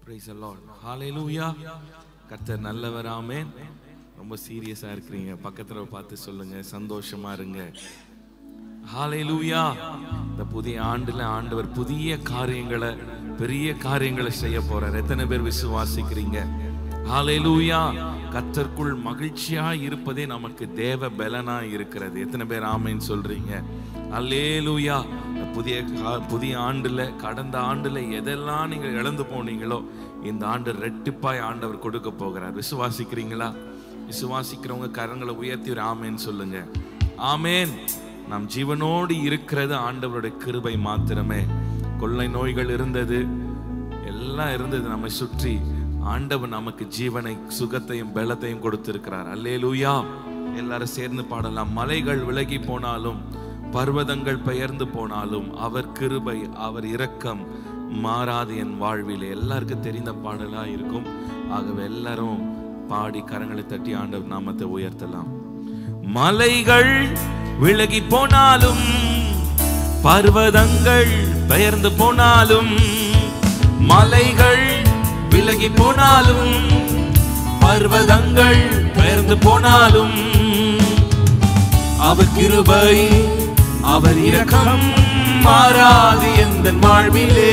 Praise the Lord. Hallelujah. கர்த்தர் நல்லவர் ஆமென் ரொம்ப சீரியஸா இருக்கிறீங்க பக்கத்துல பார்த்து சொல்லுங்க சந்தோஷமா இருங்க ஹalleluya இந்த புதிய ஆண்டுல ஆண்டவர் புதிய காரியங்களை பெரிய காரியங்களை செய்ய போறார் எத்தனை பேர் விசுவாசிக்கிறீங்க ஹalleluya கர்த்தருக்குள் மகிழ்ச்சியா இருப்பதே நமக்கு தேவ பலனா இருக்கிறது எத்தனை பேர் ஆமென் சொல்றீங்க அல்லேலூயா இந்த புதிய கா- புதிய ஆண்டுல கடந்த ஆண்டுல எதெல்லாம் நீங்க இழந்து போனீங்களோ இந்த ஆண்டு ரெட்டிப்பாய் ஆண்டவர் கொடுக்க போகிறார் விசுவாசிக்கிறீங்களா விசுவாசிக்கிறவங்க கரங்களை உயர்த்தி ஒரு ஆமேன் சொல்லுங்க ஆமேன் நாம் ஜீவனோடு இருக்கிறது ஆண்டவருடைய கிருபை மாத்திரமே கொள்ளை நோய்கள் இருந்தது எல்லாம் இருந்தது நம்மை சுற்றி ஆண்டவர் நமக்கு ஜீவனை சுகத்தையும் பலத்தையும் கொடுத்திருக்கிறார் அல்லேலூயா எல்லாரும் சேர்ந்து பாடலாம் மலைகள் விலகி போனாலும் பர்வதங்கள் பெயர்ந்து போனாலும் அவர் கிருபை அவர் இரக்கம் மாறாது என் வாழ்வில் எல்லாருக்கும் தெரிந்த பாடலா இருக்கும் ஆகவே எல்லாரும் பாடி கரங்களை தட்டி ஆண்டவர் நாமத்தை உயர்த்தலாம் மலைகள் விலகி போனாலும் பர்வதங்கள் பெயர்ந்து போனாலும் மலைகள் விலகி போனாலும் பர்வதங்கள் பெயர்ந்து போனாலும் அவர் கிருபை அவர் இரக்கம் மாறாது எந்த வாழ்விலே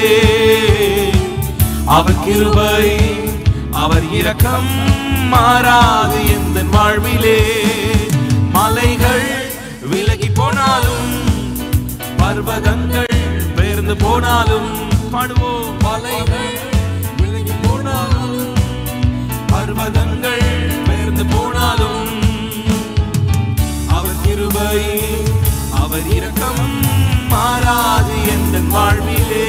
அவர் கிருபை அவர் இரக்கம் மாறாது எந்த வாழ்விலே மலைகள் விலகி போனாலும் பர்வதங்கள் பெயர்ந்து போனாலும் பாடுவோம் மலைகள் விலகி போனாலும் பர்வதங்கள் பெயர்ந்து போனாலும் அவர் கிருபை அவர் இரக்கம் மாறாது எந்த வாழ்விலே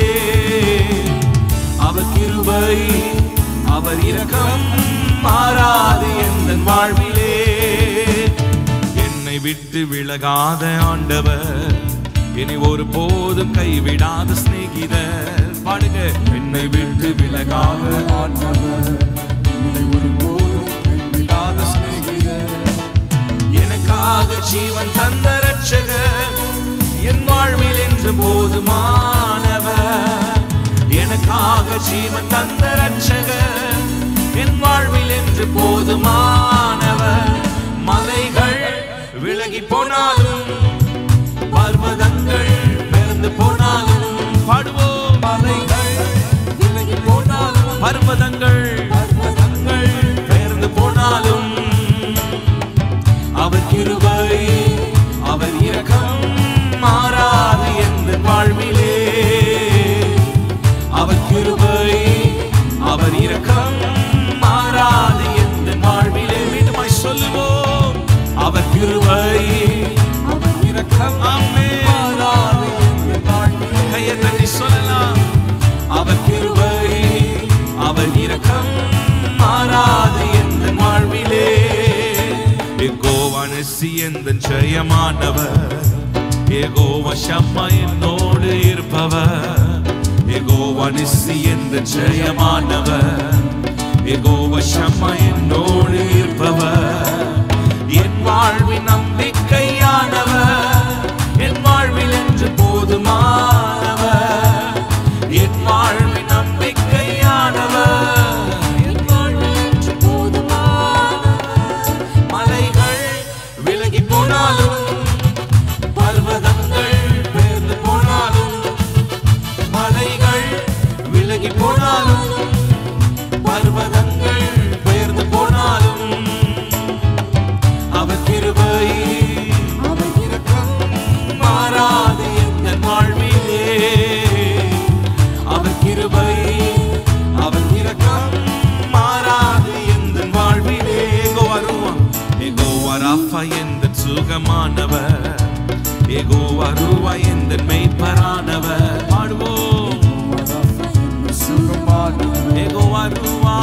அவர் கிருபை அவர் இரக்கம் மாறாது எந்த வாழ்விலே என்னை விட்டு விலகாத ஆண்டவர் இனி ஒரு போதும் கைவிடாத சிநேகிதர் பாடுங்க என்னை விட்டு விலகாத ஆண்டவர் இனி ஒருபோதும் கைவிடாத சிநேகிதர் எனக்காக ஜீவன் தந்த ரட்சகர் என் வாழ்வில் என்று போதுமானவர் எனக்காக ஜீவன் தந்த ரட்சகர் என் வாழ்வில் என்று போதுமானவர் மலைகள் விலகி போனாலும் பர்வதங்கள் பெயர்ந்து போனாலும் பாடுவோம் மலைகள் விலகி போனாலும் பர்வதங்கள் பர்வதங்கள் பெயர்ந்து போனாலும் அவர் கிருபை அவர் இரக்கம் மாறாது எந்த வாழ்விலே அவர் கிருபை அவர் இரக்கம் மாறாது எந்த வாழ்விலே மீண்டுமாய் சொல்லுவோம் அவர் கிருபை அவர் இரக்கம் மாறாது எந்த வாழ்விலே கையை தட்டி சொல்லலாம் அவர் கிருபை அவர் இரக்கம் மாறாது எந்த வாழ்விலே எகோவானசி எந்த ஜெயமானவர் எகோவ ஷம்மா என்னோடு இருப்பவர் எகோவானசி எந்த ஜெயமானவர் எகோவ ஷம்மா என்னோடு இருப்பவர் என் வாழ்வின் நம்பிக்கையானவர் என் வாழ்வில் என்று போதுமானவர் என் வாழ்வின் நம்பிக்கையானவர் என் வாழ்வில் என்று போதுமானவர் மலைகள் விலகி போனாலும் பர்வதங்கள் பெயர்ந்து போனாலும் மலைகள் விலகி போனாலும் பர்வதங்கள் பெயர்ந்து போனாலும் அவர் கிருபை அவர் இரக்கம் மாறாது எந்த வாழ்விலே அவர் கிருபை அவர் இரக்கம் மாறாது எந்த வாழ்விலே எகோ வருவான் எகோ வராஃபா எந்த சுகமானவர் எகோ வருவா எந்த மெய்ப்பரானவர் பாடுவோம் எகோ வருவா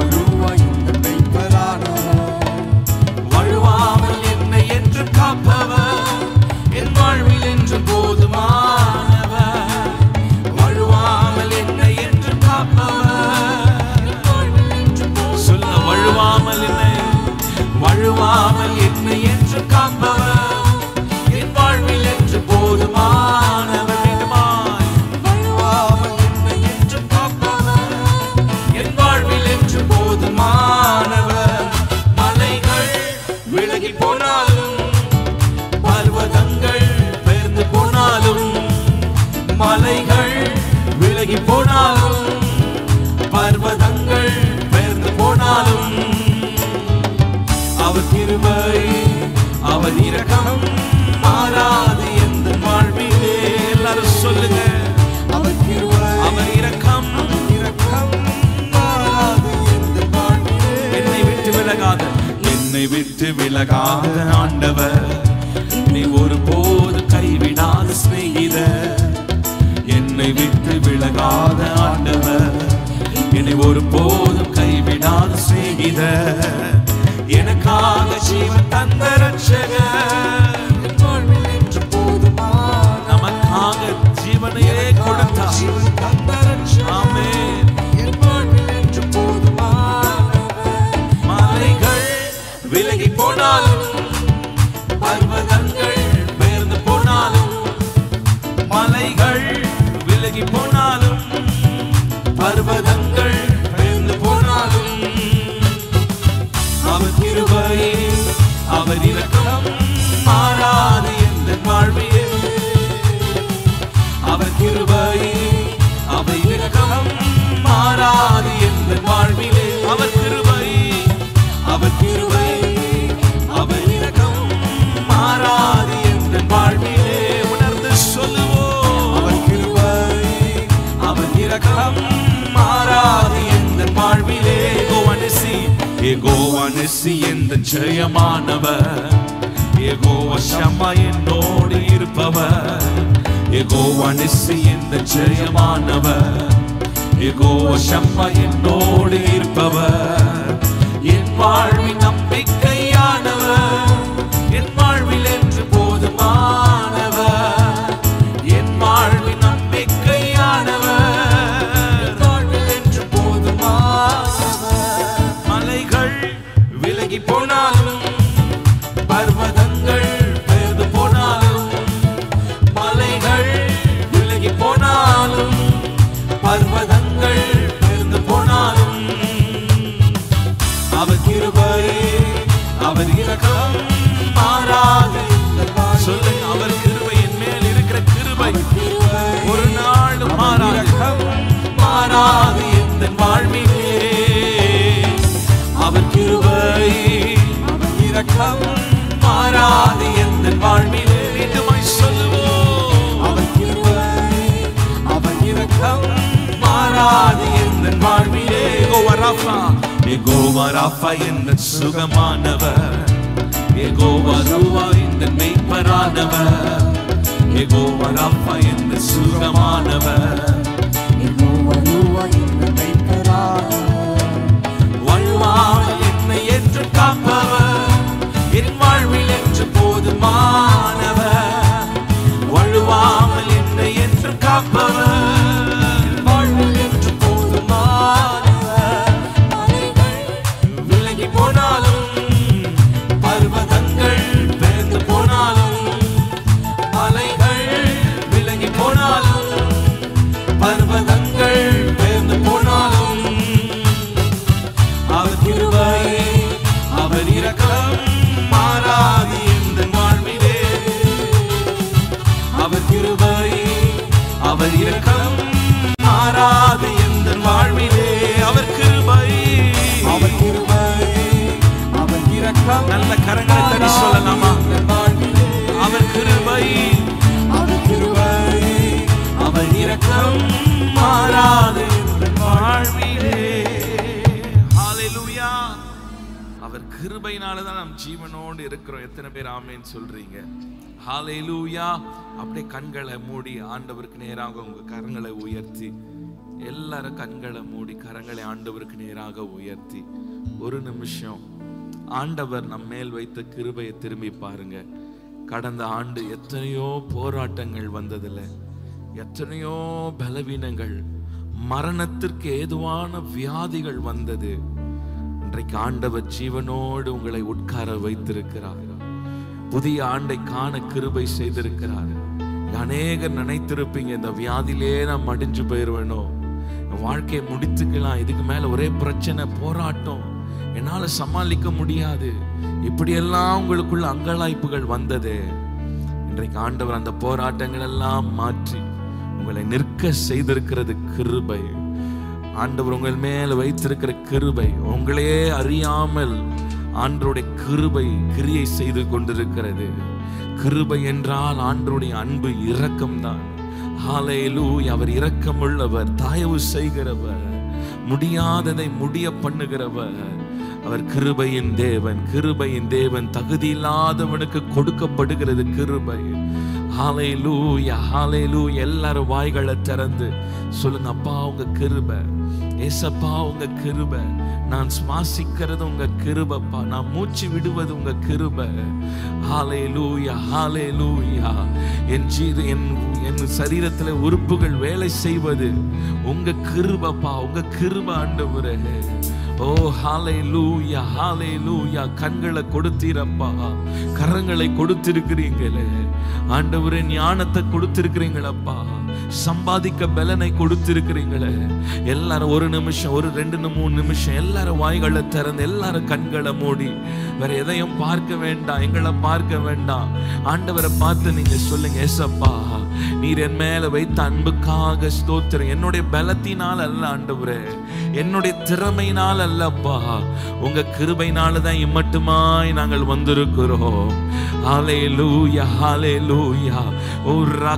வழுவாமல் என்னை என்று காப்பவர் என் வாழ்வில் என்று போதுமானவர் வழுவாமல் என்னை என்று காப்பவர் என் வாழ்வில் என்று போதுமானவர். சொல்ல வழுவாமல் என்னை வழுவாமல் என்னை என்று காப்பவர் என் வாழ்வில் என்று போதுமானவர் மீண்டுமாய் வழுவாமல் என்னை என்று காப்பவர் என் விலகாத என்னை விட்டு விலகாத ஆண்டவர் நீ ஒருபோது கைவிடாத சிநேகிதர் என்னை விட்டு விலகாத ஆண்டவர் என்னை ஒருபோதும் கைவிடாத சிநேகிதர் எனக்காக ஜீவன் தந்த ரட்சகர் என் வாழ்வில் என்று போதுமான நமக்காக ஜீவனையே கொடுத்தார் ஜீவன் தந்த ரட்சகர். ஆமென் என் வாழ்வில் என்று போதுமானவர். மலைகள் விலகி போனாலும் பர்வதங்கள் பெயர்ந்து போனாலும் மலைகள் விலகி போனாலும் பர்வதங்கள் பெயர்ந்து போனாலும் அவர் கிருபை அவர் இரக்கம் மாறாது எந்த வாழ்வியே அவர் கிருபை அவர் இரக்கம் மாறாது எந்த வாழ்விலே அவர் கிருபை அவர் கிருபை அவர் இரக்கம் மாறாது எந்த வாழ்விலே உணர்ந்து சொல்லுவோம் அவர் கிருபை அவர் இரக்கம் மாறாது எந்த வாழ்விலே கோவனசி ஏகோவனசி எந்த ஜெயமானவர் ஏகோவ ஷம்மா என்னோடு இருப்பவர் ஏகோவா நிசி எந்த ஜெயமானவர் ஏகோவா ஷம்மா என்னோடு இருப்பவர் என் வாழ்வின் நம்பிக்கையானவர் என் வாழ்வில் என்று போதுமானவர் என் வாழ்வின் நம்பிக்கையானவர் வாழ்வில் என்று போதுமானவர். மலைகள் விலகி போனாலும் பர்வதங்கள் பெயர்ந்து போனாலும் மலைகள் விலகி போனாலும் பர்வதங்கள் பெயர்ந்து போனாலும் அவர் கிருபை அவர் இரக்கம் மாறாது சொல்லுங்க அவர் கிருபை என் மேல் இருக்கிற கிருபை ஒரு நாளும் மாறாது மாறாது எந்த வாழ்விலே அவர் கிருபை அவர் இரக்கம் மாறாது எந்த வாழ்விலே மீண்டுமாய் சொல்லுவோம் அவர் கிருபை அவர் இரக்கம் மாறாது எந்த வாழ்விலே யெகோவா ராஃபா யெகோவா ராஃபா என்ற சுகமானவர் யெகோவா ரூவா இந்த மெய்ப்பரானவர் யெகோவா ராஃபா என்ற சுகமானவர் யெகோவா ருவா என்ற மெய்ப்பரானவர். வாழ்வாமல் என்னை என்று காப்பவர் என் வாழ்வில் என்று போதுமானவர் வழுவாமல் என்னை என்று காப்பவர் வாழ்வில் என்று போதுமானவர். மலைகள் விலகி போனாலும் பர்வதங்கள் பெயர்ந்து போனாலும் மலைகள் விலகி போனாலும் பர்வதங்கள் பெயர்ந்து போனாலும் அவர் கிருபை அவர் இரக்கம் மாறாது எந்த வாழ்விலே அவர் கிருபை அவர் இரக்கம் மாறாது எந்த வாழ்விலே அவர் கிருபை அவர் கிருபை, அவர் இரக்கம் நல்ல கரங்களை தட்டி சொல்லலாமா என் வாழ்விலே. அவர் கிருபை அவர் கிருபை, அவர் இரக்கம் மாறாது எந்த வாழ்விலே ஹalleluya அவர் கிருபையினால தான் நாம் ஜீவனோடு இருக்கிறோம் எத்தனை பேர் ஆமேன்னு சொல்றீங்க ஹalleluya அப்படியே கண்களை மூடி ஆண்டவருக்கு நேராக உங்க கரங்களை உயர்த்தி எல்லாரும் கண்களை மூடி கரங்களை ஆண்டவருக்கு நேராக உயர்த்தி ஒரு நிமிஷம் ஆண்டவர் நம் மேல் வைத்த கிருபையை திரும்பி பாருங்க கடந்த ஆண்டு எத்தனையோ போராட்டங்கள் வந்ததில்ல எத்தனையோ பலவீனங்கள் மரணத்திற்கு ஏதுவான வியாதிகள் வந்தது இன்றைக்கு ஆண்டவர் ஜீவனோடு உங்களை உட்கார வைத்திருக்கிறார் புதிய ஆண்டை காண கிருபை செய்திருக்கிறார் அநேகர் நினைத்திருப்பீங்க இந்த வியாதியிலே நான் மடிஞ்சு போயிருவேனோ என் வாழ்க்கையை முடித்துக்கலாம் இதுக்கு மேல ஒரே பிரச்சனை போராட்டம் என்னால சமாளிக்க முடியாது இப்படியெல்லாம் உங்களுக்குள்ள அங்கலாய்ப்புகள் வந்தது இன்றைக்கு ஆண்டவர் அந்த போராட்டங்கள் எல்லாம் மாற்றி உங்களை நிற்க செய்திருக்கிறது கிருபை ஆண்டவர் உங்கள் மேல் வைத்திருக்கிற கிருபை உங்களையே அறியாமல் ஆண்டருடைய கிருபை கிரியை செய்து கொண்டிருக்கிறது கிருபை என்றால் ஆண்டருடைய அன்பு இரக்கம்தான் ஹalleluya அவர் இரக்கமுள்ளவர் தயவு செய்கிறவர் முடியாததை முடிய பண்ணுகிறவர் அவர் கிருபையின் தேவன் கிருபையின் தேவன் தகுதி இல்லாதவனுக்கு கொடுக்கப்படுகிறது கிருபை ஹalleluya ஹalleluya எல்லாரும் வாய்களை திறந்து சொல்லுங்க அப்பா உங்க கிருபை ஏசப்பா உங்க கிருபை நான் சுவாசிக்கிறது உங்க கிருபப்பா நான் மூச்சு விடுவது உங்க கிருபை ஹalleluya ஹalleluya என் ஜீ என் என் சரீரத்துல உறுப்புகள் வேலை செய்வது உங்க கிருபப்பா உங்க கிருப ஆண்டவரே ஓ ஹாலே லூயா ஹாலே லூயா கண்களை கொடுத்தீரப்பா கரங்களை கொடுத்திருக்கிறீங்களே ஆண்டவரே ஞானத்தை கொடுத்திருக்கிறீங்களப்பா சம்பாதிக்க பலனை கொடுத்திருக்கிறீங்களே எல்லாரும் ஒரு நிமிஷம் ஒரு ரெண்டு நி- மூணு நிமிஷம் எல்லாரும் வாய்களை திறந்து எல்லாரும் கண்களை மூடி வேற எதையும் பார்க்க வேண்டாம் எங்களை பார்க்க வேண்டாம் ஆண்டவரை பார்த்து நீங்க சொல்லுங்க ஏசப்பா நீர் என் மேல வைத்த அன்புக்காக ஸ்தோத்திரம் என்னுடைய பலத்தினால் அல்ல ஆண்டவரே என்னுடைய திறமையினால் அல்லப்பா உங்க கிருபையினால தான் இம்மட்டுமாய் நாங்கள் வந்திருக்கிறோம் ஹalleluya ஹalleluya ஓ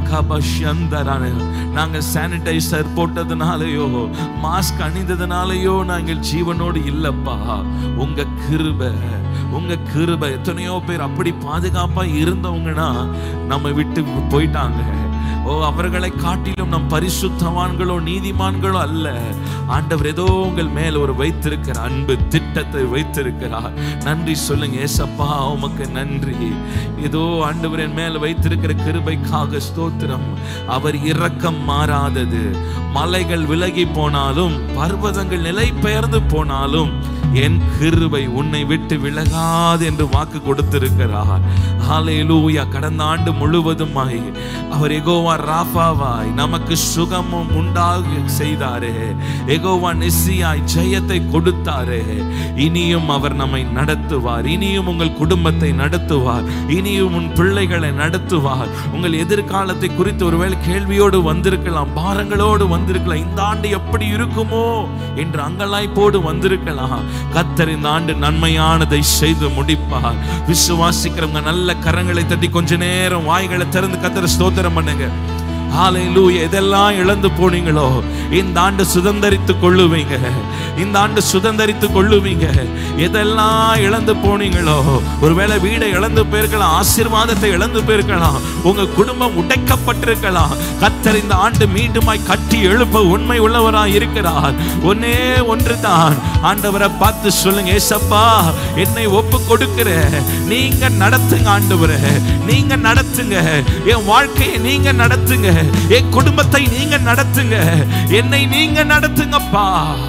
ரகபஷந்தரான நாங்கள் சானிடைசர் போட்டதுனாலயோ மாஸ்க் அணிந்ததுனாலயோ நாங்கள் ஜீவனோடு இல்லப்பா உங்க கிருபை உங்க கிருபை எத்தனையோ பேர் அப்படி பாதுகாப்பா இருந்தவங்கன்னா நம்ம விட்டு போயிட்டாங்க ஓ அவர்களை காட்டிலும் நம் பரிசுத்தவான்களோ நீதிமான்களோ அல்ல ஆண்டவர் ஏதோ உங்கள் மேல் ஒரு வைத்திருக்கிற அன்பு திட்டத்தை வைத்திருக்கிறார் நன்றி சொல்லுங்க ஏசப்பா உமக்கு நன்றி ஏதோ ஆண்டவர் என் மேல் வைத்திருக்கிற கிருபைக்காக ஸ்தோத்திரம் அவர் இரக்கம் மாறாதது மலைகள் விலகி போனாலும் பர்வதங்கள் நிலை பெயர்ந்து போனாலும் என் கிருபை உன்னை விட்டு விலகாது என்று வாக்கு கொடுத்திருக்கிறார் ஹalleluya கடந்த ஆண்டு முழுவதுமாய் அவர் எகோவா ராஃபாவாய் நமக்கு சுகமும் உண்டாக செய்தாரே எகோவா நிசியாய் ஜெயத்தை கொடுத்தாரே இனியும் அவர் நம்மை நடத்துவார் இனியும் உங்கள் குடும்பத்தை நடத்துவார் இனியும் உன் பிள்ளைகளை நடத்துவார் உங்கள் எதிர்காலத்தை குறித்து ஒருவேளை கேள்வியோடு வந்திருக்கலாம் பாரங்களோடு வந்திருக்கலாம் இந்த ஆண்டு எப்படி இருக்குமோ என்று அங்கலாய்ப்போடு வந்திருக்கலாம் கத்தர் இந்த ஆண்டு நன்மையானதை செய்து முடிப்பார் விசுவாசிக்கிறவங்க நல்ல கரங்களை தட்டி கொஞ்ச நேரம் வாய்களை திறந்து கத்தரை ஸ்தோத்திரம் பண்ணுங்க ஹalleluya எதெல்லாம் இழந்து போனீங்களோ இந்த ஆண்டு சுதந்தரித்து கொள்ளுவீங்க இந்த ஆண்டு சுதந்தரித்து கொள்ளுவீங்க எதெல்லாம் இழந்து போனீங்களோ ஒருவேளை வீடை இழந்து போயிருக்கலாம் ஆசீர்வாதத்தை இழந்து போயிருக்கலாம் உங்க குடும்பம் உடைக்கப்பட்டிருக்கலாம் கத்தர் இந்த ஆண்டு மீண்டுமாய் கட்டி எழுப்ப உண்மை உள்ளவராய் இருக்கிறார் ஒன்னே ஒன்று தான் ஆண்டவரை பார்த்து சொல்லுங்க ஏசப்பா என்னை ஒப்பு கொடுக்கிற நீங்க நடத்துங்க ஆண்டவரே நீங்க நடத்துங்க என் வாழ்க்கையை நீங்க நடத்துங்க என் குடும்பத்தை நீங்க நடத்துங்க என்னை நீங்க நடத்துங்கப்பா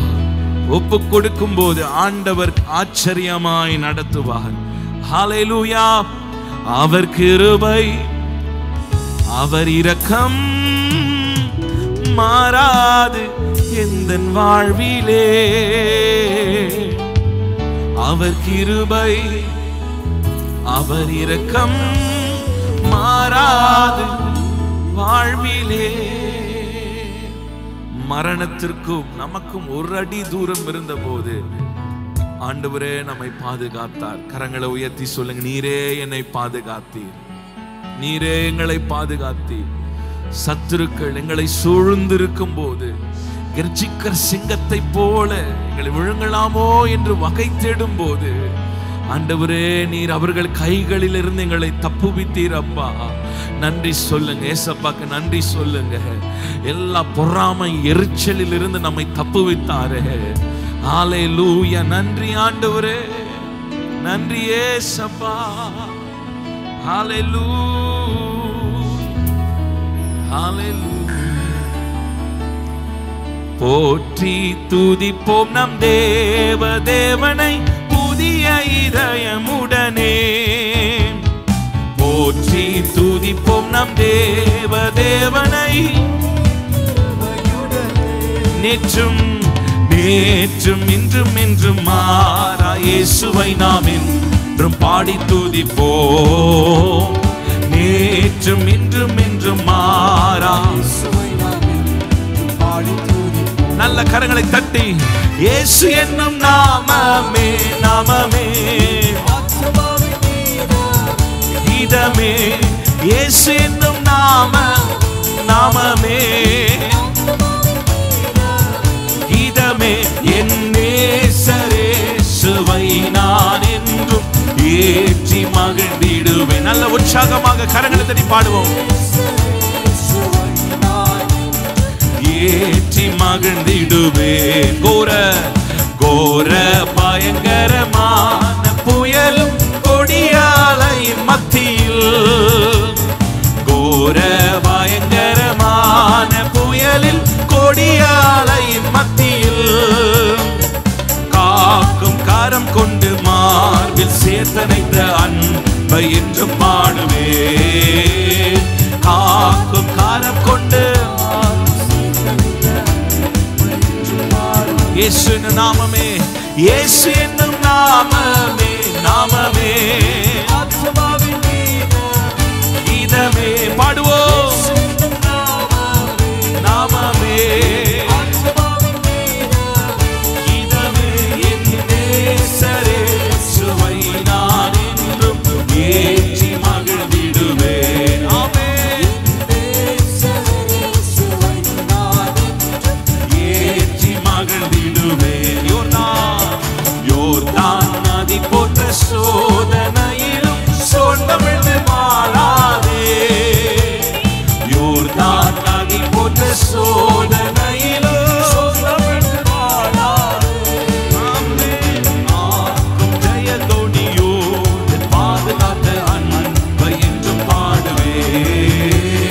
ஒப்பு கொடுக்கும் போது ஆண்டவர் ஆச்சரியமாய் நடத்துவார் ஹalleluya அவர் கிருபை அவர் இரக்கம் மாறாது எந்த வாழ்விலே அவர் கிருபை அவர் இரக்கம் மாறாது வாழ்விலே மரணத்திற்கும் நமக்கும் ஒரு அடி தூரம் இருந்தபோது ஆண்டவரே நம்மை பாதுகாத்தார் கரங்களை உயர்த்தி சொல்லுங்க நீரே என்னை பாதுகாத்தீர் நீரே எங்களை பாதுகாத்தீர் சத்துருக்கள் எங்களை சூழ்ந்திருக்கும் போது கர்ஜிக்கிற சிங்கத்தை போல எங்களை விழுங்கலாமோ என்று வகை தேடும் போது ஆண்டவரே நீர் அவர்கள் கைகளில் இருந்து எங்களை தப்புவித்தீர் அப்பா நன்றி சொல்லுங்க ஏசப்பாக்கு நன்றி சொல்லுங்க எல்லா பொறாமை எரிச்சலில் இருந்து நம்மை தப்புவித்தாரே ஆலே லூயா நன்றி ஆண்டவரே நன்றி ஏசப்பா போற்றி துதிப்போம் நம் தேவ தேவனை புதிய இதயமுடனே போற்றி துதிப்போம் நம் தேவ தேவனை நேற்றும் நேற்றும் இன்றும் என்றும் மாறா இயேசுவை நாம் என்றும் பாடி துதிப்போம் நேற்றும் இன்றும் என்றும் மாறா நல்ல கரங்களை தட்டி இயேசு என்னும் நாமமே நாமமே இதமே இயேசு என்னும் நாம நாமமே இதமே என் நேசரே சுவை ஏற்றி மகிழ்ந்திடுவேன் நல்ல உற்சாகமாக கரங்களை தட்டி பாடுவோம் ஏற்றி மகிழ்ந்திடுவேன் கோர கோர பயங்கரமான புயலும் கொடியாலை மத்தியில் கோர பயங்கரமான புயலில் கொடியாலை மத்தியில் காக்கும் காரம் கொண்டு மார்பில் சேர்த்தனைத்த அன்பை என்று பாடுவே காக்கும் காரம் கொண்டு இயேசு என்னும் நாமமே இயேசு என்னும் நாமமே நாமமே இதமே பாடுவோம் நாமமே இதமே என் நேசரே சுவை நான் என்றும் ஏற்றி மகிழ்ந்திடுவேன் ஆமென் ஏற்றி மகிழ்ந்திடுவேன் யோர்தான் யோர்தான் நதி போன்ற சோதனையிலும் சோர்ந்தமிழ்ந்து மாளாதே யோர்தான் நதி போன்ற சோதனையிலும் சோர்ந்தமிழ்ந்து மாளாதே ஆமென். ஆக்கும் ஜெயதொனியோடு பாதுகாத்த அன்பை என்றும் பாடுவேன்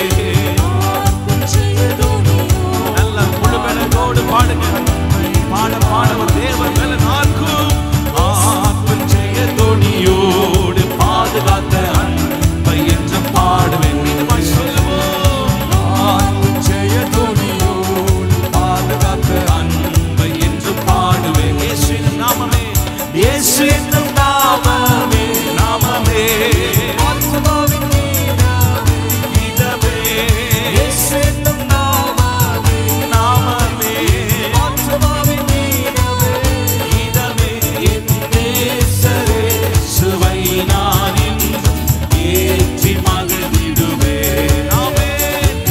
நல்ல முழுமெனோடு பாடுங்க பாட பாட ஒரு தேவன் மேல நாக்கும் ஆக்கும் ஜெய தொனியோடு பாதுகாத்த அன்பை என்று பாடுவேன் மீண்டுமாய் சொல்லுவோம் ஆக்கும் ஜெய தொனியோடு பாதுகாத்த அன்பை என்று பாடுவேன் இயேசு என்னும் நாமமே இயேசு என்னும் நாமமே நாமமே இதமே இயேசு என்னும் நாமமே நாமமே இதமே என் நேசரே சுவை நான் என்றும் ஏற்றி மகிழ்ந்திடுவேன் ஆமென்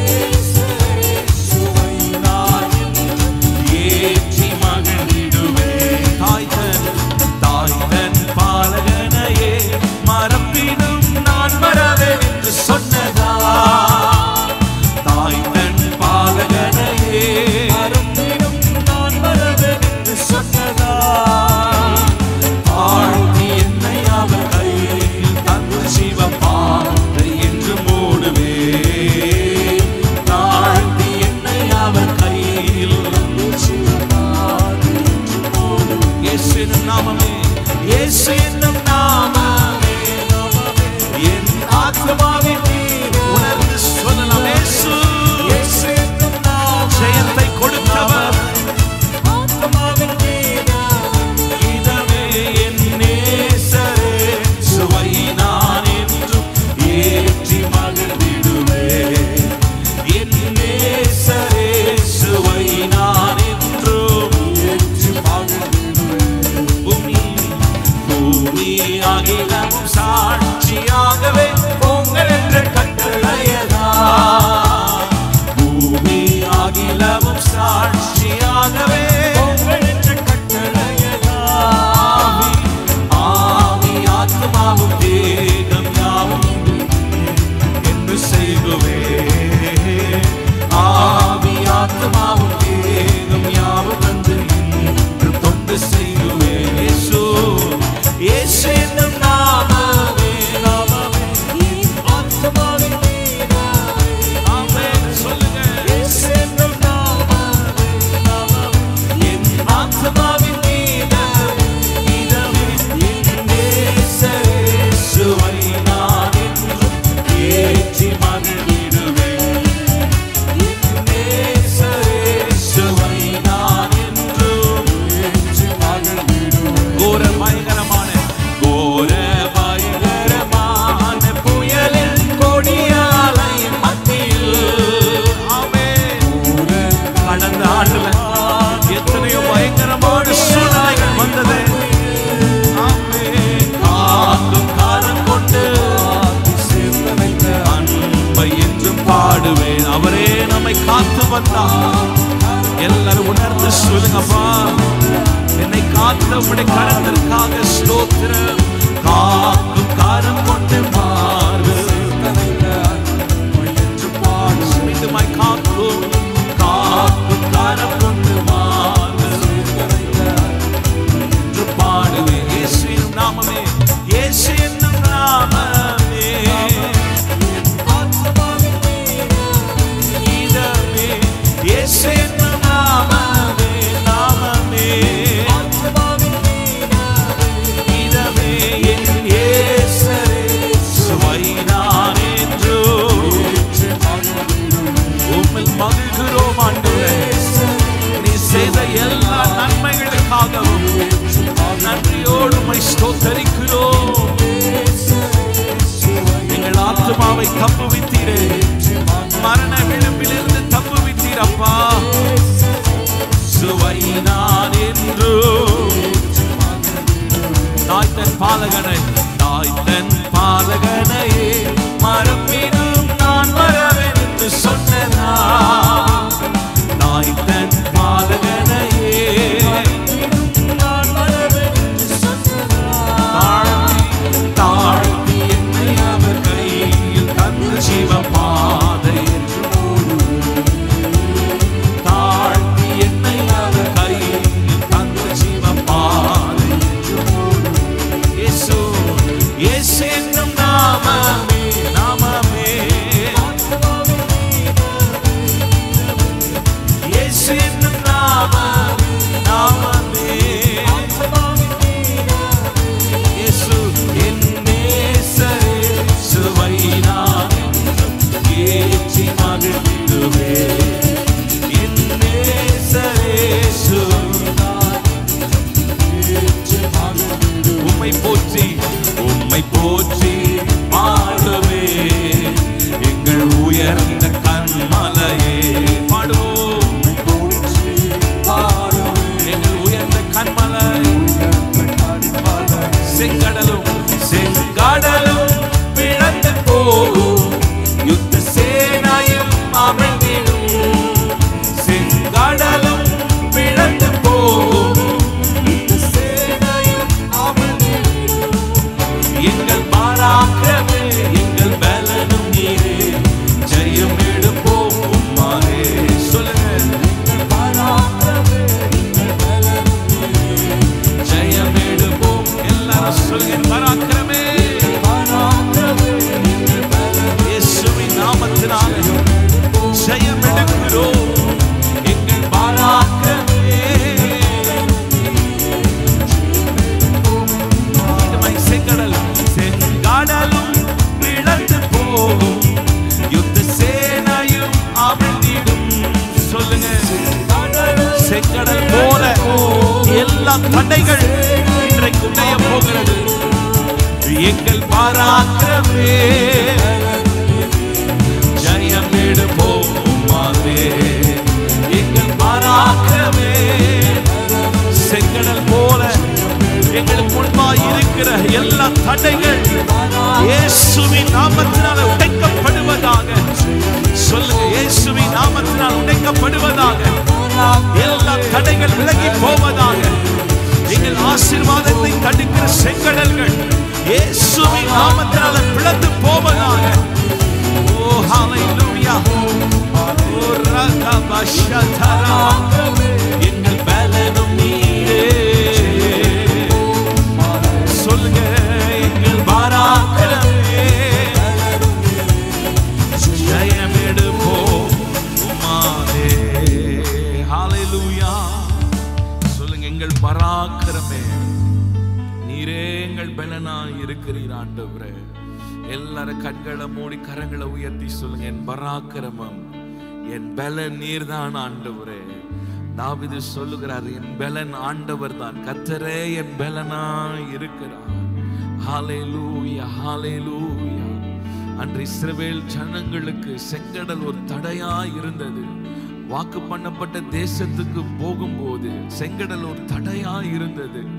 சுவை நான் என்றும் ஏற்றி மகிழ்ந்திடுவேன் தாய் தன் தாய் தன் பாலகனையே மறப்பினும் நான் மறவேன் என்று சொன்னதா தாய் தன் பாலகனையே மறப்பினும் நான் மறவேன் என்று சொன்னதா ஆழ்த்தி என்னை அவர் கையில் தந்து சிவ பாதை என்று மூடுவே தாழ்த்தி என்னை அவர் கையில் தந்து சிவ பாதை என்று மூடுவே இயேசு என்னும் நாமமே இயேசு என்னும் நாமமே என் ஆத்மாவின் நீர் உணர்ந்து சொல்லலாம் இயேசு இயேசு என்னும் நாமம் ஜெயத்தை கொடுத்தவர் இதமே என் நேசரே சுவை நான் என்றும் ஏற்றி மகிழ்ந்திடுவேன் என் நேசரே சுவை நான் என்றும் ஏற்றி மகிழ்ந்திடுவேன் பூமி பூமி அகிலமும் சாட்சியாகவே பொங்கல் என்ற கட்டளையதா பூமி அகிலமும் சாட்சியாகவே பொங்கல் என்ற கட்டளையதா ஆவி ஆத்மாவும் தேகம் யாவும் என்று செய்குவே ஆவி ஆத்மாவும் தேகம் யாவும் வந்து இன்று தொண்டு செய்குவே இயேசு இயேசு என்னும் நாமமே நாமமே ஆத்மாவின் ஆமென் சொல்லுங்க இயேசு என்னும் நாமமே நாமமே என் ஆத்மாவின் மீதமே இதமே என் நேசரே சுவை நான் என்றும் ஏற்றி மகிழ்ந்திடுவேன் என் நேசரே சுவை நான் என்றும் ஏற்றி மகிழ்ந்திடுவேன் கோர பயங்கரமான கோர பயங்கரமான புயலில் கொடியாலை மத்தியில் ஆமென் கடந்த ஆண்டுல எத்தனையோ பயங்கரமான சூழ்நிலைகள் வந்தது ஆமென். காக்கும் காலம் கொண்டு அன்பை என்றும் பாடுவேன் அவரே நம்மை காத்து வந்தார் எல்லாரும் உணர்ந்து சொல்லுங்கப்பா என்னை காத்த உடைய கரத்திற்காக ஸ்தோத்திரம் காக்கும் காரம் கொண்டு மாறு மீண்டுமாய் காக்கும் காக்கும் காரம் கொண்டு மாறு என்று பாடுவேன் இயேசு என்னும் நாமமே இயேசு என்னும் நாமமே இதமே இயேசு என்னும் நாமமே நாமமே இதமே என் இயேசரே சுவை நான் என்றோ உம்மில் மகிழ்கிறோம் ஆண்டவரே நீ செய்த எல்லா நன்மைகளுக்காகவும் நன்றியோடு உம்மை ஸ்தோத்தரிக்கிறோம் எங்கள் ஆத்மாவை தப்புவித்தீரே மரண விளிம்பிலிருந்து தப்புவித்தீர் அப்பா சுவை நான் என்று தாய் தன் பாலகனை தாய் தன் பாலகனையே மரப்பினும் நான் வரவேன் என்று சொன்னா தாய் தன் பாலகனையே தாழ்த்தி தாழ்த்தி என்னை அவர் கையில் தந்து ஜீவ பாதை என்று தாழ்த்தி என்னை அவர் கையில் தந்து ஜீவ பாதை என்று இயேசு இயேசு என்னும் நாமமே நாமமே இயேசு என்னும் நாமமே நாமமே இயேசு என் நேசரே சுவை நான் ஏற்றி மகிழ்ந்திடுவே என் நேசரே சுவை உம்மை போற்றி உம்மை போற்றி பாடுவே எங்கள் உயர்ந்த கண்மலையே பாடுவோம் எங்கள் உயர்ந்த கண்மலை செங்கடலும் செங்கடலும் பிளந்து போகும் யுத்த சேனையும் அமிழ்ந்திடும் செங்கடலும் பிளந்து போகும் யுத்த சேனையும் அமிழ்ந்திடும் எங்கள் பாராக்கிரமே எங்கள் பலனும் நீரே ஜெயம் எடுப்போம் உம்மாலே சொல்லுங்க எங்கள் பாராக்கிரமே எங்கள் பலனும் நீரே ஜெயம் எடுப்போம் எல்லாரும் சொல்லுங்க பராக்கிரமே இயேசுவின் நாமத்தினாலே ஜெயம் எடுக்கிறோம் எங்கள் பாராக்கிரமே மீண்டுமாய் செங்கடல் செங்கடலும் பிளந்து போகும் யுத்த சேனையும் அமிழ்ந்திடும் சொல்லுங்க செங்கடல் போல எல்லா தடைகள் இன்றைக்கு உடைய போகிறது எங்கள் பாராக்கிரமே ஜெயம் எடுப்போம் உம்மாலே. எங்கள் பாராக்கிரமே செங்கடல் போல எங்களுக்கு முன்பாய் இருக்கிற எல்லா தடைகள் இயேசுவின் நாமத்தினால உடைக்கப்படுவதாக சொல்லுங்க இயேசுவின் நாமத்தினால் உடைக்கப்படுவதாக எல்லா தடைகள் விலகி போவதாக எங்கள் ஆசீர்வாதத்தை தடுக்கிற செங்கடல்கள் இயேசுவின் நாமத்தினால பிளந்து போவதாக ஓ ஹalleluya ஓ ரகபஷதரா எங்கள் பலனும் நீரே சொல்லுங்க எங்கள் பாராக்கிரமே ஜெயம் எடுப்போம் உம்மாலே ஹalleluya சொல்லுங்க எங்கள் பராக்கிரமே நீரே எங்கள் பலனாய் இருக்கிறீர் ஆண்டவரே எல்லாரும் கண்களை மூடி கரங்களை உயர்த்தி சொல்லுங்க என் பராக்கிரமம் என் பலன் நீர்தான் ஆண்டவரே தாவிது சொல்லுகிறார் என் பலன் ஆண்டவர் தான் கத்தரே என் பலனாய் இருக்கிறார் ஹalleluya ஹalleluya அன்று இஸ்ரவேல் ஜனங்களுக்கு செங்கடல் ஒரு தடையா இருந்தது வாக்கு பண்ணப்பட்ட தேசத்துக்கு போகும்போது செங்கடல் ஒரு தடையா இருந்தது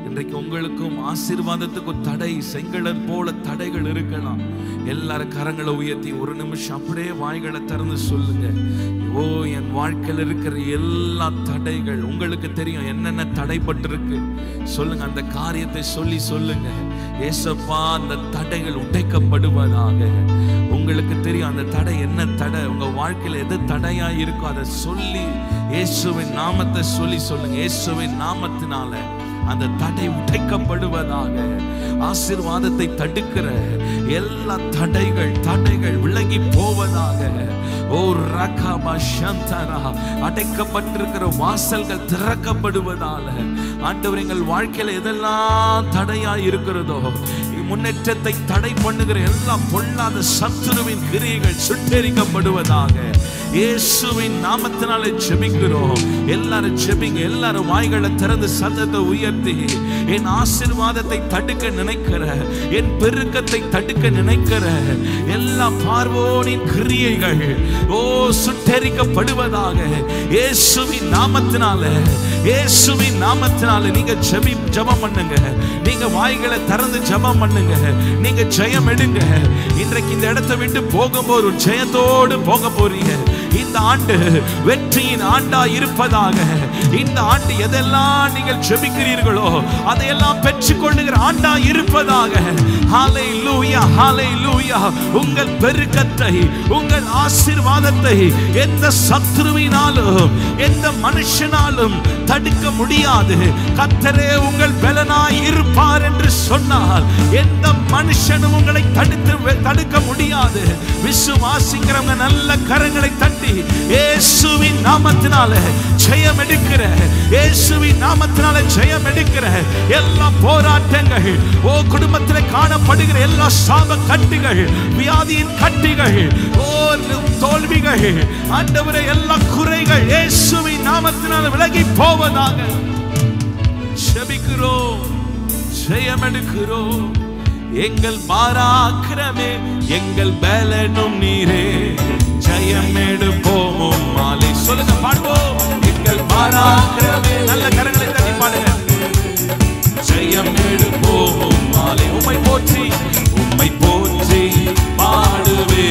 இன்றைக்கு உங்களுக்கும் ஆசீர்வாதத்துக்கு தடை செங்கடல் போல தடைகள் இருக்கலாம் எல்லாரும் கரங்களை உயர்த்தி ஒரு நிமிஷம் அப்படியே வாய்களை திறந்து சொல்லுங்க ஓ என் வாழ்க்கையில் இருக்கிற எல்லா தடைகள் உங்களுக்கு தெரியும் என்னென்ன தடைப்பட்டிருக்கு சொல்லுங்க அந்த காரியத்தை சொல்லி சொல்லுங்க ஏசப்பா அந்த தடைகள் உடைக்கப்படுவதாக உங்களுக்கு தெரியும் அந்த தடை என்ன தடை உங்க வாழ்க்கையில எது தடையா இருக்கோ அதை சொல்லி இயேசுவின் நாமத்தை சொல்லி சொல்லுங்க இயேசுவின் நாமத்தினால அந்த தடை உடைக்கப்படுவதாக ஆசீர்வாதத்தை தடுக்கிற எல்லா தடைகள் தடைகள் விலகி போவதாக ஓ ரகபா சந்தரா அடைக்கப்பட்டிருக்கிற வாசல்கள் திறக்கப்படுவதால ஆண்டவர் எங்கள் வாழ்க்கையில எதெல்லாம் தடையா இருக்கிறதோ முன்னேற்றத்தை தடை பண்ணுகிற எல்லா பொல்லாத சத்துருவின் கிரியைகள் சுட்டெரிக்கப்படுவதாக இயேசுவின் நாமத்தினாலே ஜெபிக்கிறோம் எல்லாரும் ஜெபிங்க எல்லாரும் வாய்களை திறந்து சத்தத்தை உயர்த்தி என் ஆசீர்வாதத்தை தடுக்க நினைக்கிற என் பெருக்கத்தை தடுக்க நினைக்கிற எல்லா பார்வோனின் கிரியைகள் ஓ சுட்டெரிக்கப்படுவதாக இயேசுவின் நாமத்தினால இயேசுவின் நாமத்தினால நீங்க ஜெபி ஜெபம் பண்ணுங்க நீங்க வாய்களை திறந்து ஜெபம் பண்ணுங்க நீங்க ஜெயம் எடுங்க இன்றைக்கு இந்த இடத்தை விட்டு போகும்போது ஒரு ஜெயத்தோடு போக போறீங்க இந்த ஆண்டு வெற்றியின் ஆண்டா இருப்பதாக இந்த ஆண்டு எதெல்லாம் நீங்கள் ஜெபிக்கிறீர்களோ அதையெல்லாம் பெற்றுக்கொள்ளுகிற ஆண்டா இருப்பதாக ஹாலை லூயா ஹாலை லூயா உங்கள் பெருக்கத்தை உங்கள் ஆசீர்வாதத்தை எந்த சத்ருவினாலும் எந்த மனுஷனாலும் தடுக்க முடியாது கத்தரே உங்கள் பலனாய் இருப்பார் என்று சொன்னால் எந்த மனுஷனும் உங்களை தடுத்து தடுக்க முடியாது விசுவாசிக்கிறவங்க நல்ல கரங்களை தட்டி இயேசுவின் நாமத்தினால ஜெயம் எடுக்கிற இயேசுவின் நாமத்தினால ஜெயம் எடுக்கிற எல்லா போராட்டங்கள் ஓ குடும்பத்தில் காணப்படுகிற எல்லா சாப கட்டுகள் வியாதியின் கட்டுகள் ஓ தோல்விகள் ஆண்டவரை எல்லா குறைகள் இயேசுவின் நாமத்தினால விலகி போவதாக செபிக்கிறோம் ஜெயம் எடுக்கிறோம் எங்கள் பாராக்கிரமே எங்கள் பலனும் நீரே ஜெயம் எடுப்போம் மாலை சொல்லுங்க பாடுவோம் எங்கள் பாராக்கிரமே நல்ல கரங்களை தட்டி பாடுங்க ஜெயம் எடுப்போம் மாலை உம்மை போற்றி உம்மை போற்றி பாடுவே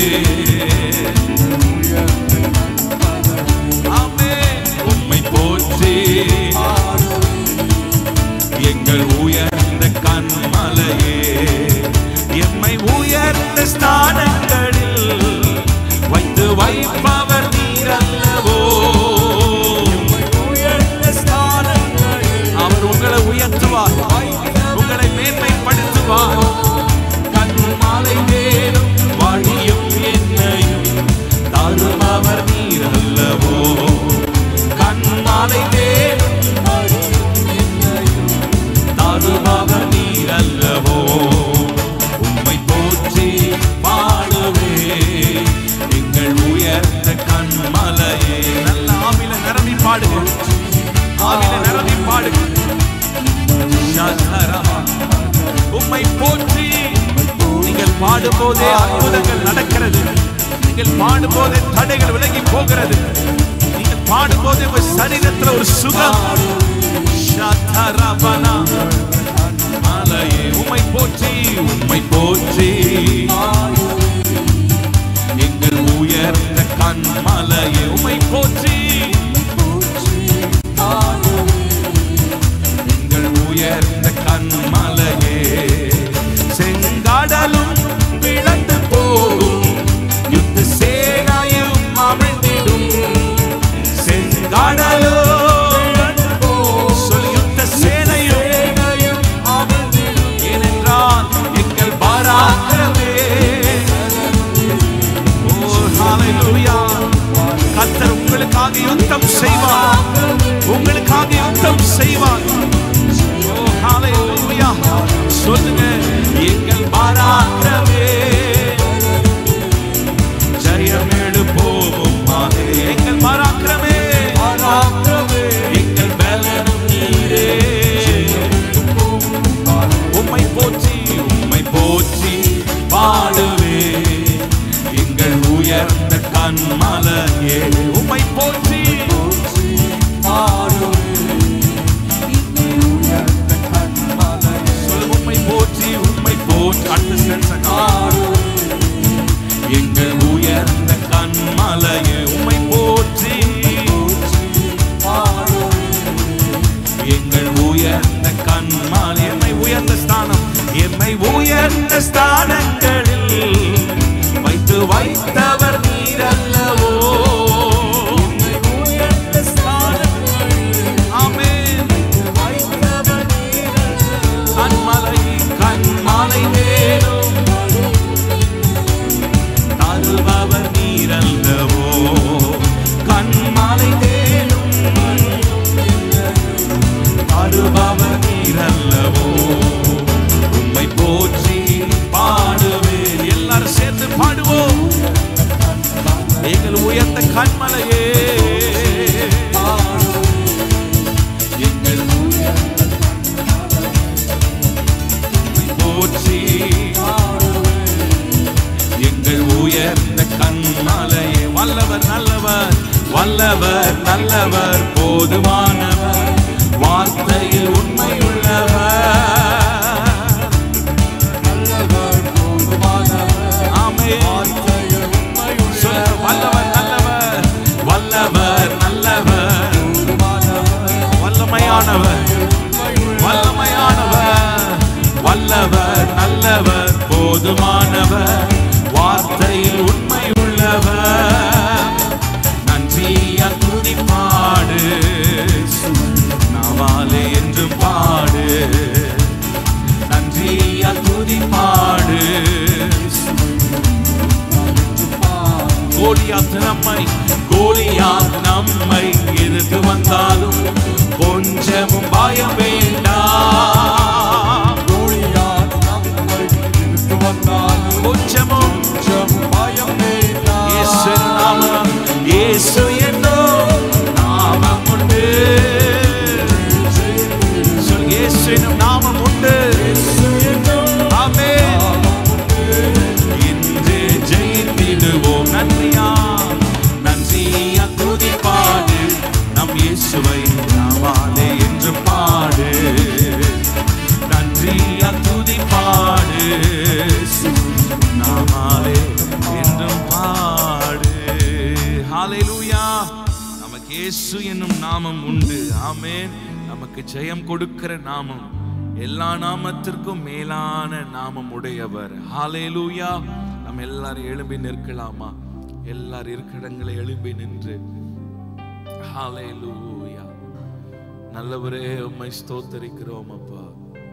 ஆமென் உம்மை போற்றி எங்கள் உயர்ந்த கண்மலையே எம்மை உயர்ந்த ஸ்தானங்களில் வைத்து வைப்பவர் நீரல்லவோ அவர் உங்களை உயர்த்துவார் உங்களை மேன்மைப்படுத்துவார் கண்மாலை வேலும் வழியும் என்னையும் தருபவர் நீரல்லவோ கண்மாலை வேலும் தருபவர் நீரல்லவோ உம்மை போற்றி பாடுவே எங்கள் உயர்ந்த கண்மலையே நல்ல ஆவில நிரம்பி பாடுங்க ஆவில நிரம்பி பாடுங்க ஷாஜரமா. உம்மை போற்றி நீங்கள் பாடும்போதே அற்புதங்கள் நடக்கிறது நீங்கள் பாடும்போதே தடைகள் விலகி போகிறது நீங்கள் பாடும்போதே உங்க சரீரத்துல ஒரு சுகம் ஷாதரபனா. மலையே உம்மை போற்றி உம்மை போற்றி எங்கள் உயர்ந்த கண்மலையே உம்மை போற்றி எங்கள் உயர்ந்த கண்மலையே செங்காடலும் விளந்து போகும் யுத்த சேனாயும் அமிழ்ந்திடும் செங்காடலோ சொல் யுத்த சேனையும் ஏனென்றால் எங்கள் பாராக்கிறவே ஓ ஹalleluya கர்த்தர் உங்களுக்காக யுத்தம் செய்வார் உங்களுக்காக யுத்தம் செய்வார் ஓ ஹalleluya சொல்லுங்க எங்கள் பாராக்கிறவே ஜெயம் எடுப்போம் மாதே எங்கள் பாராக்கிறவே எங்கள் பலனும் நீரே உம்மை போற்றி உம்மை போற்றி பாடுவே எங்கள் உயர்ந்த கண்மலையே உம்மை போற்றி உயர்ந்த கண்மால் எம்மை உயர்ந்த ஸ்தானம் எம்மை உயர்ந்த ஸ்தானங்களில் வைத்து வைத்தவர் நீரல்லவோ உயர்ந்த ஸ்தானங்களில் ஆமென் வைத்தவர் நீரல்லவோ. கண்மலை கண்மலை மேலும் தருபவர் நீரல்லவோ கண்மலை மேலும் தருபவர் நீரல்லவோ உம்மை போற்றி பாடுவேன் எல்லாரும் சேர்ந்து பாடுவோம் எங்கள் உயர்ந்த கண்மலையே எங்கள் உம்மை போற்றி எங்கள் உயர்ந்த கண்மலையே வல்லவர் நல்லவர் வல்லவர் நல்லவர் போதுமானவர் வார்த்தையில் உண்மையுள்ளவர் நல்லவர் போதுமானவர். ஆமென். வார்த்தையில் உண்மையுள்ளவர். சொல்லுங்க, வல்லவர் நல்லவர் வல்லவர் நல்லவர் போதுமானவர். வல்லமையானவர் வல்லமையானவர் வல்லவர் நல்லவர் போதுமானவர் வார்த்தையில் உண்மையுள்ளவர் நன்றியா துதி பாடு நாவாலே என்று பாடு நன்றியா துதி பாடு கோலியாத் நம்மை கோலியாத் நம்மை எதிர்த்து வந்தாலும் கொஞ்சமும் பயம் வேண்டாம் கோலியாத் நம்மை எதிர்த்து வந்தாலும் கொஞ்சமும் கொஞ்சம் பயம் வேண்டாம். இயேசு நாமம் இயேசு என்னோ நாமம் உண்டு சொல் இயேசு என்னும் நாமம் உண்டு ஆமென் இன்று ஜெயித்திடுவோம் நன்றியா நன்றியா துதி பாடு நம் இயேசுவை நாவாலே என்று பாடு நன்றியா துதி பாடு நாமாலே என்றும் பாடு ஹalleluya நமக்கு இயேசு என்னும் நாமம் உண்டு ஆமென் நமக்கு ஜெயம் கொடுக்கிற நாமம் எல்லா நாமத்திற்கும் மேலான நாமம் உடையவர் ஹalleluya நம்ம எல்லாரும் எழும்பி நிற்கலாமா எல்லாரும் இருக்கிற இடங்களை எழும்பி நின்று ஹalleluya நல்லவரே உம்மை ஸ்தோத்தரிக்கிறோம் அப்பா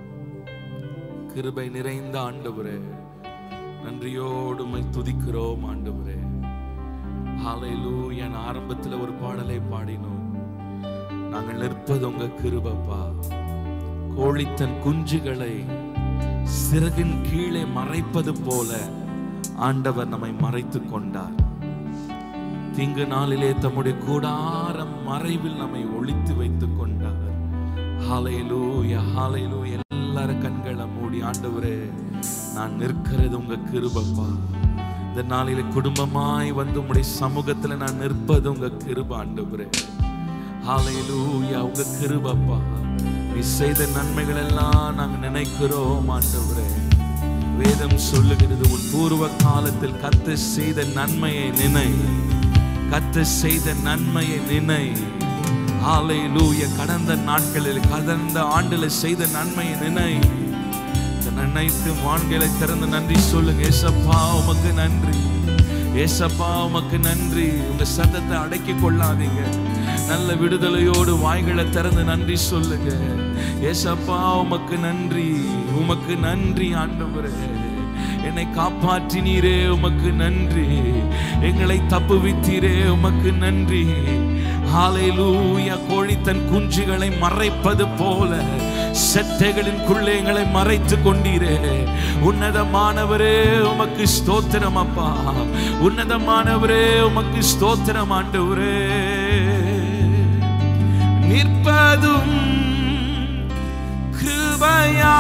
கிருபை நிறைந்த ஆண்டவரே நன்றியோடு உம்மை துதிக்கிறோம் ஆண்டவரே ஹalleluya நான் ஆரம்பத்துல ஒரு பாடலை பாடினோம் நாங்கள் நிற்பது உங்க கிருபப்பா கோழி தன் குஞ்சுகளை சிறகின் கீழே மறைப்பது போல ஆண்டவர் நம்மை மறைத்துக் கொண்டார் தீங்கு நாளிலே தம்முடைய கூடாரம் மறைவில் நம்மை ஒளித்து வைத்துக் கொண்டார் ஹalleluya ஹalleluya எல்லாரும் கண்களை மூடி ஆண்டவரே நான் நிற்கிறது உங்க கிருபப்பா இந்த நாளிலே குடும்பமாய் வந்து உம்முடைய சமூகத்துல நான் நிற்பது உங்க கிருப ஆண்டவரே ஹalleluya உங்க கிருபப்பா நீ செய்த நன்மைகள் எல்லாம் நாங்க நினைக்கிறோம் ஆண்டவரே வேதம் சொல்லுகிறது உன் பூர்வ காலத்தில் கத்து செய்த நன்மையை நினை கத்து செய்த நன்மையை நினை ஹalleluya கடந்த நாட்களில் கடந்த ஆண்டுல செய்த நன்மையை நினை இந்த நினைத்து வான்களை திறந்து நன்றி சொல்லுங்க ஏசப்பா உமக்கு நன்றி ஏசப்பா உமக்கு நன்றி உங்க சத்தத்தை அடக்கி கொள்ளாதீங்க நல்ல விடுதலையோடு வாய்களை திறந்து நன்றி சொல்லுங்க ஏசப்பா உமக்கு நன்றி உமக்கு நன்றி ஆண்டவரே என்னை காப்பாற்றினீரே உமக்கு நன்றி எங்களை தப்புவித்தீரே உமக்கு நன்றி ஹalleluya கோழி தன் குஞ்சுகளை மறைப்பது போல செட்டைகளின் எங்களை மறைத்து கொண்டீரே உன்னதமானவரே உமக்கு ஸ்தோத்திரம் அப்பா உன்னதமானவரே உமக்கு ஸ்தோத்திரம் ஆண்டவரே நிற்பதும் கிருபையா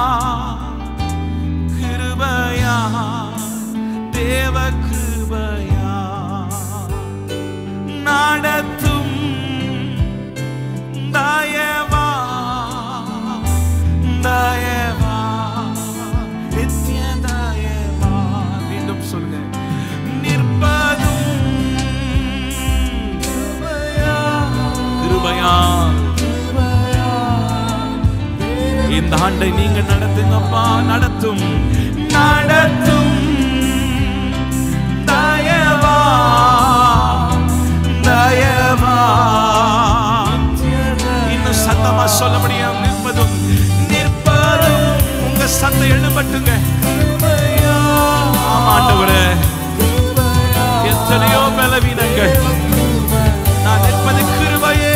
கிருபையா தேவ கிருபையா நடத்தும் தயவா தயவா நித்திய தயவா மீண்டும் சொல்லுங்க நிற்பதும் கிருபையா கிருபையா இந்த ஆண்டை நீங்க நடத்துங்கப்பா நடத்தும் நடத்தும் தயவா தயவா இன்னும் சத்தமா சொல்ல முடியும் நிற்பதும் நிற்பதும் உங்க சத்தம் எழுப்பட்டுங்க ஆமா, ஆண்டவரே எத்தனையோ பலவீனங்கள் நான் நிற்பது கிருபையே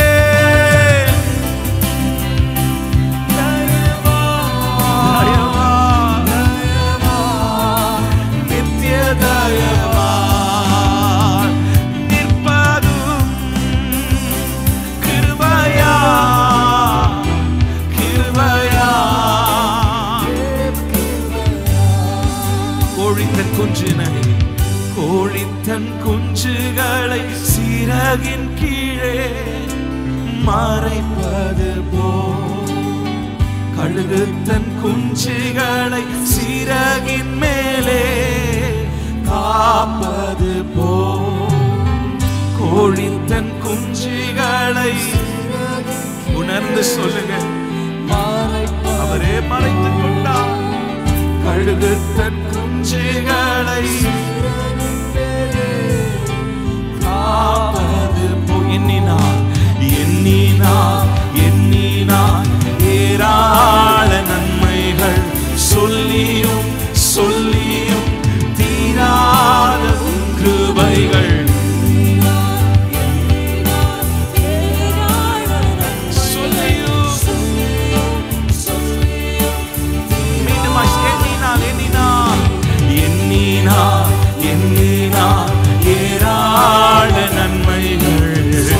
தயவா, நித்திய தயவா, நிற்பதும் கிருபையா, கிருபையா. கோழித்தன் குஞ்சினை கோழித்தன் குஞ்சுகளை சிறகின் கீழே மறைப்பது போ கழுகு தன் குஞ்சுகளை சிறகின் மேலே காப்பது போ கோழி தன் குஞ்சுகளை உணர்ந்து சொல்லுங்க அவரே மறைத்துக் கொண்டார் கழுகு தன் குஞ்சுகளை காப்பது போ எண்ணினார் எண்ணினார் எண்ணினார் ஏராள நன்மைகள் சொல்லியும் சொல்லியும் தீராத உன் கிருபைகள் சொல்லியும் மீண்டுமாய் எண்ணினார் எண்ணினார் எண்ணினார் எண்ணினார் ஏராள நன்மைகள்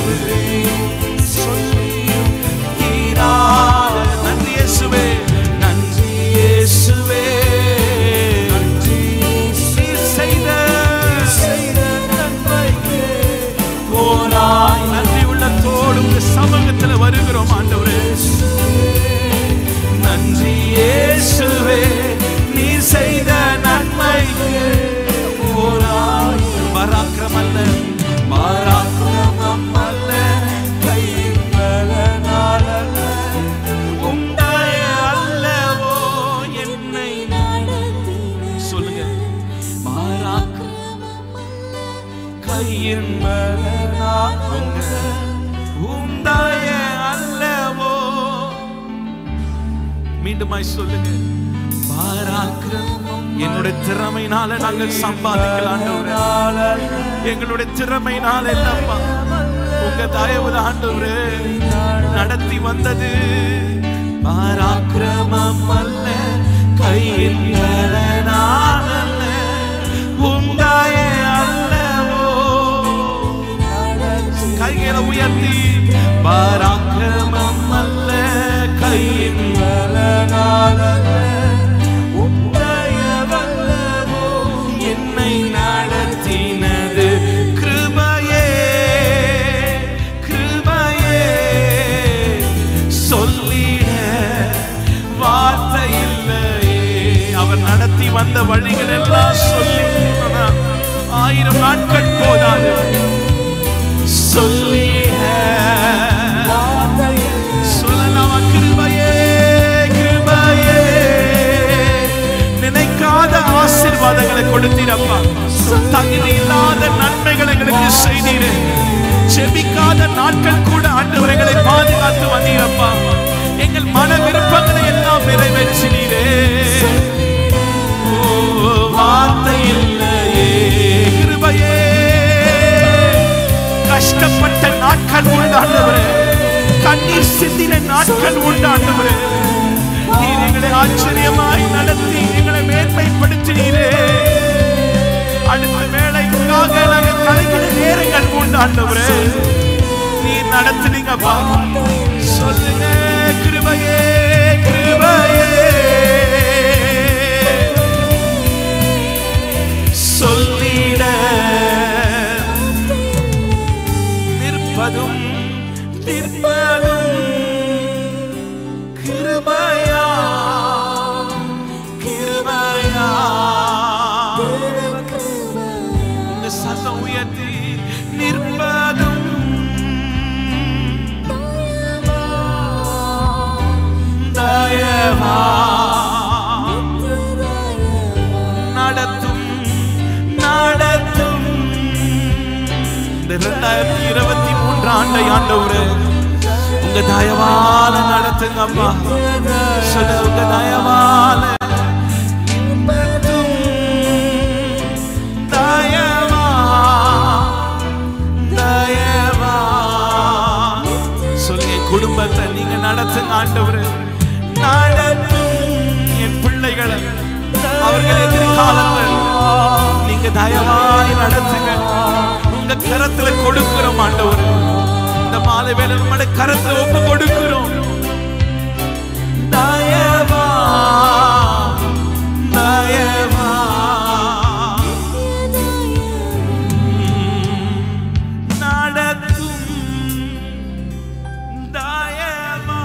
தீராத நன்றி இயேசுவே நன்றி இயேசுவே நீர் செய்த போராய் நன்றி உள்ளத்தோடு உங்க சமூகத்தில் வருகிறோம் ஆண்டவரே நன்றி இயேசுவே நீ செய்த நன்மைக்கு போராய் பராக்கிரம் அல்ல பராக்கிரமம் அல்ல கையின் பலனால் அல்ல உண்டாய அல்லவோ என்னை சொல்லுங்க பராக்கிரமம் கையின் பலனால் உங்க உண்டாய அல்லவோ மீண்டுமாய் சொல்லுங்க பாராக்கிரமம் என்னுடைய திறமையினால நாங்கள் சம்பாதிக்கலாம் ஆண்டவரே. எங்களுடைய திறமையினால இல்லப்பா உங்க தயவு ஆண்டவரே நடத்தி வந்தது பாராக்கிரமம் அல்ல கையில் பலனால் அல்ல உண்டாய அல்லவோ கைகளை உயர்த்தி பராக்கிரமம் அல்ல கையின் பலனால் அல்ல உம்முடைய வல்லமோ என்னை நடத்தினது கிருபையே கிருபையே சொல்லிட வார்த்தை இல்லையே அவர் நடத்தி வந்த வழிகள் எல்லாம் சொல்லி ஆயிரம் நாட்கள் போதாது சொல்லிட சொல்லலாமா கிருபையே கிருபையே நினைக்காத ஆசீர்வாதங்களை கொடுத்தீரப்பா தகுதி இல்லாத நன்மைகளை எங்களுக்கு செய்தீரே செபிக்காத நாட்கள் கூட ஆண்டவர்களை பாதுகாத்து வந்தீரப்பா எங்கள் மன விருப்பங்களை எல்லாம் நிறைவேற்றினீரே ஓ, வார்த்தை இல்லையே கிருபையே கஷ்டப்பட்ட நாட்கள் உண்டாண்டவரே கண்ணீர் சிந்தின நாட்கள் உண்டாண்டவரே நீர் எங்களை ஆச்சரியமாய் நடத்தி எங்களை மேன்மைப்படுத்தினீரே அடுத்த வேலைக்காக நாங்கள் கலைக்கிற நேரங்கள் உண்டாண்டவரே நீர் நடத்துனீங்கப்பா சொல்லுங்க கிருபையே கிருபையே சொல்லிட நிற்பதும் நிற்பதும் கிருபையா கிருபையா உங்க சத்தம் உயர்த்தி நிற்பதும் இரண்டாயிரத்தி இருபத்தி மூன்று ஆண்டை ஆண்டவரே உங்க தயவால நடத்துங்க அப்பா சொல்லுங்க உங்க தயவால நடத்தும். தயவா தயவா சொல்லுங்க என் குடும்பத்தை நீங்க நடத்துங்க ஆண்டவரே நடத்தும் என் பிள்ளைகளை அவர்கள் எதிர்காலத்தை நீங்க தயவாய் நடத்துங்க உங்க கரத்துல கொடுக்கிறோம் ஆண்டவர் இந்த மாலை வேலை நம்முடைய கரத்துல ஒப்பு கொடுக்கிறோம் தயவா தயவா நடத்தும் தயவா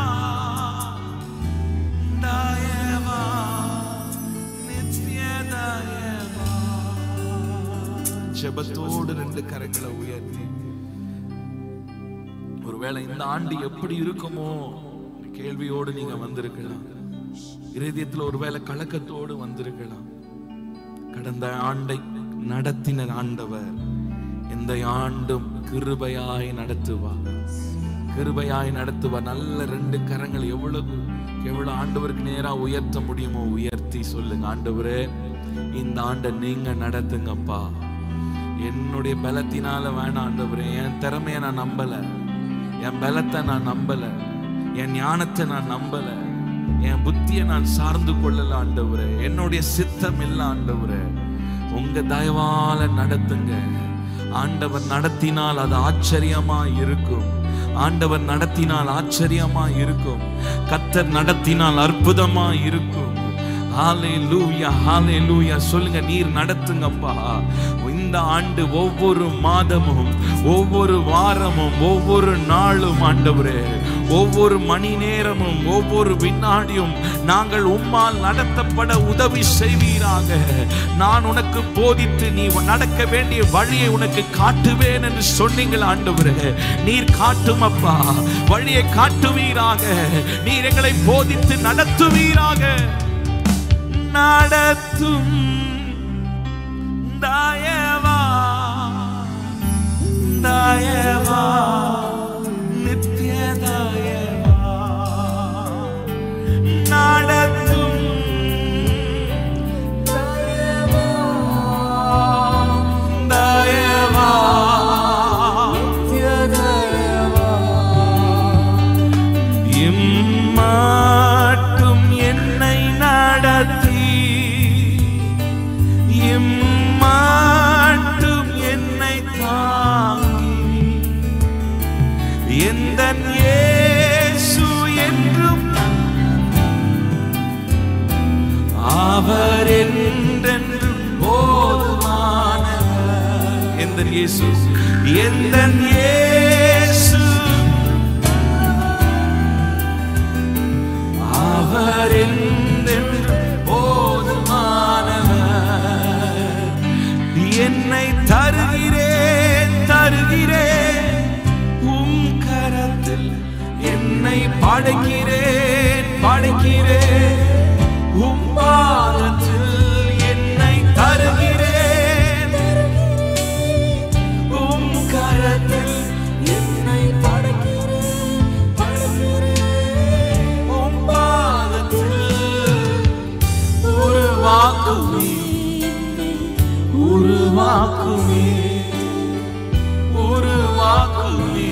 தயவா நித்திய தயவா ஜெபத்தோடு ரெண்டு கரங்களை உயர்த்தி ஒருவேளை இந்த ஆண்டு எப்படி இருக்குமோ கேள்வியோடு நீங்க வந்திருக்கலாம் இருதயத்துல ஒருவேளை கலக்கத்தோடு வந்திருக்கலாம் கடந்த ஆண்டை நடத்தின ஆண்டவர் இந்த ஆண்டும் கிருபையாய் நடத்துவார் கிருபையாய் நடத்துவார் நல்ல ரெண்டு கரங்கள் எவ்வளவு எவ்வளவு ஆண்டவருக்கு நேரா உயர்த்த முடியுமோ உயர்த்தி சொல்லுங்க ஆண்டவரே இந்த ஆண்டை நீங்க நடத்துங்கப்பா என்னுடைய பலத்தினால வேணாம் ஆண்டவரே என் திறமைய நான் நம்பல என் பலத்தை நான் நம்பல என் ஞானத்தை நான் நம்பல என் புத்தியை நான் சார்ந்து கொள்ளல ஆண்டவரே என்னுடைய சித்தம் இல்ல ஆண்டவரே உங்க தயவால நடத்துங்க ஆண்டவர் நடத்தினால் அது ஆச்சரியமா இருக்கும் ஆண்டவர் நடத்தினால் ஆச்சரியமா இருக்கும் கத்தர் நடத்தினால் அற்புதமா இருக்கும் ஹalleluya ஹalleluya சொல்லுங்க நீர் நடத்துங்கப்பா இந்த ஆண்டு ஒவ்வொரு மாதமும் ஒவ்வொரு வாரமும் ஒவ்வொரு நாளும் ஆண்டவரே ஒவ்வொரு மணி நேரமும் ஒவ்வொரு வினாடியும் நாங்கள் உம்மால் நடத்தப்பட உதவி செய்வீராக நான் உனக்கு போதித்து நீ நடக்க வேண்டிய வழியை உனக்கு காட்டுவேன் என்று சொன்னீங்கள் ஆண்டவரே நீர் காட்டும் அப்பா வழியை காட்டுவீராக நீர் எங்களை போதித்து நடத்துவீராக நடத்தும் தயவா தயவா நித்திய தயவா நடத்தும் தயவா தயவா நித்திய தயவா இம்மாட்டும் என்னை நடத்தி இம்மாட்டும் என்னை தாங்கி எந்த இயேசு என்றும் அவர் என்றென்றும் போதுமானவர் எந்த இயேசு எந்த இயேசு அவர் என்றென்றும் போதுமானவர் என்னை தருகிறேன் தருகிறேன் உம் கரத்தில் என்னை படைக்கிறேன் படைக்கிறேன் உம் பாதத்தில் என்னை தருகிறேன் உம் கரத்தில் என்னை படைக்கிறேன் படைக்கிறேன் உம் பாதத்தில் உருவாக்குவே உருவாக்குவே உருவாக்குவே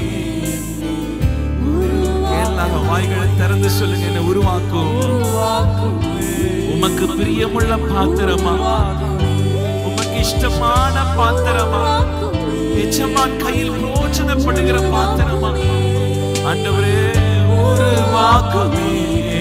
எல்லாரும் வாய்களை திறந்து சொல்லுங்க என்ன உருவாக்கும் உமக்கு பிரியமுள்ள பாத்திரமா உமக்கு இஷ்டமான பாத்திரமா எஜமான் கையில் பிரோஜனப்படுகிற பாத்திரமா ஆண்டவரே உருவாக்குவே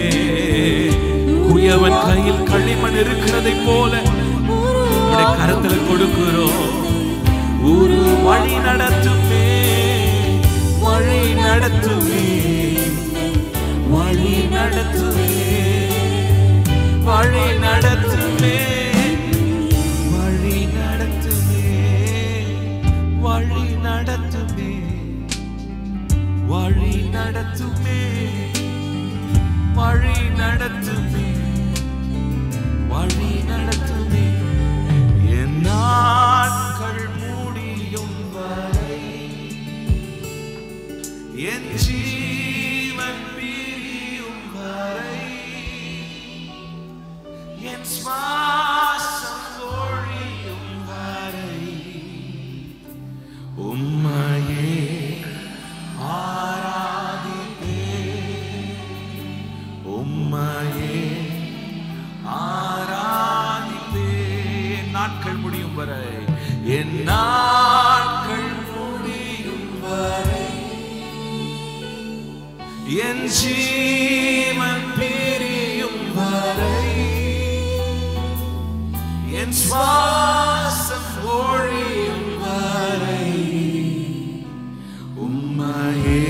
குயவன் கையில் களிமண் இருக்கிறதை போல உடைய கரத்துல கொடுக்கிறோம் ஒரு வழி நடத்துமே வழி நடத்துமே வழி நடத்துமே வழி நடத்துமே வழி நடத்துமே வழி நடத்துமே வழி நடத்துமே வழி நடத்துமே வழி நடத்துமே என் நாட்கள் முடியும் வரை சுவாசம் ஒழியும் வரை உம்மையே ஆராதிப்பே உம்மையே ஆராதிப்பே நாட்கள் முடியும் வரை என் நாட்கள் முடியும் வரை என் ஜீவன் பிரியும் வரை என் சுவாசம் ஒழியும் வரை உம்மையே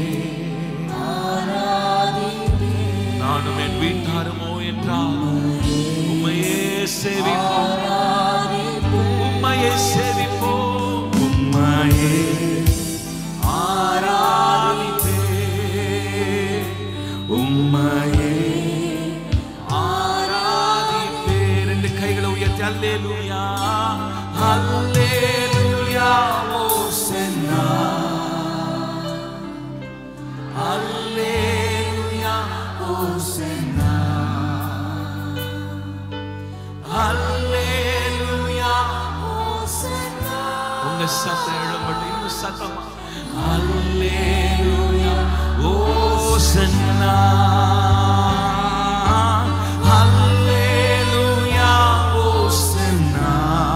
நானும் என் வீட்டாருமோ என்றால் உம்மையே சேவிப்போம் உம்மையே சேவிப்போம் உம்மையே ஆராதிப்பே உம்மையே ஆராதிப்பே ரெண்டு கைகளை உயர்த்தி அல்லேலூயா அல்லேலூயா ஓசன்னா அல்லேலூயா ஓசன்னா அல்லேலூயா உங்க சத்தம் எழும்பட்டு இன்னும் சத்தமா அல்லேலூயா ஓசன்னா அல்லேலூயா ஓசன்னா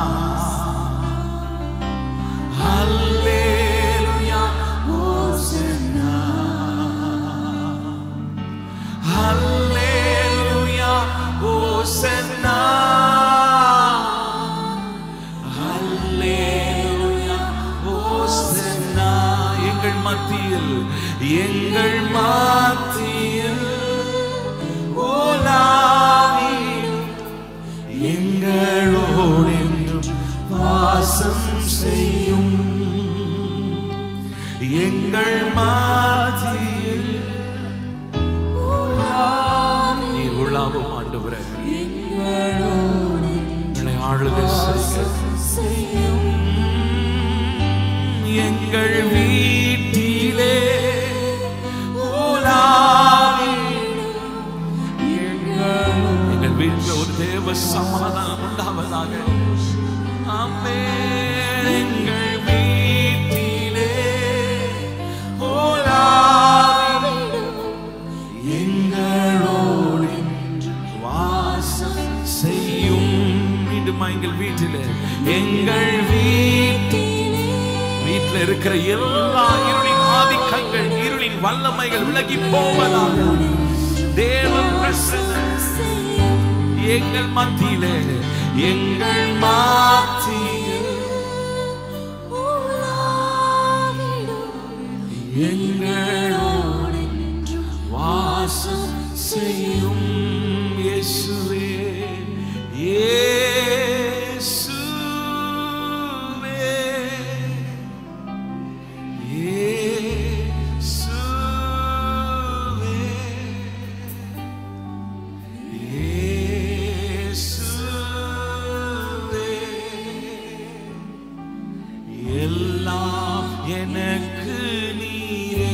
அல்லேலூயா ஓசன்னா அல்லேலூயா ஓசன்னா அல்லேலூயா ஓசன்னா எங்கள் மத்தியில் எங்கள் மத்தியில் ஓலாவி எங்களோடு என்றும் வாசம் செய்யும் எங்கள் மத்தியில் நீர் உள்ளாவும் ஆண்டவரே எங்களை ஆளுகை செய்ய எங்கள் வீட்டிலே உலாவி எங்கள் வீட்டில் ஒரு தேவ சமாதானம் உண்டாவதாக ஆமென். எங்கள் வீட்டிலே உலாவி எங்களோடு வாசம் செய்யும் மீண்டுமா எங்கள் வீட்டில் எங்கள் வீட்டில் வீட்டில் இருக்கிற எல்லா இருளின் ஆதிக்கங்கள் இருளின் வல்லமைகள் விலகி போவதாக தேவ பிரசன்னம் எங்கள் மத்தியிலே எங்கள் மத்தியில் எங்களோடு வாசம் செய்யும் இயேசுவே இயேசுவே இயேசுவே இயேசுவே எல்லாம் எனக்கு நீரே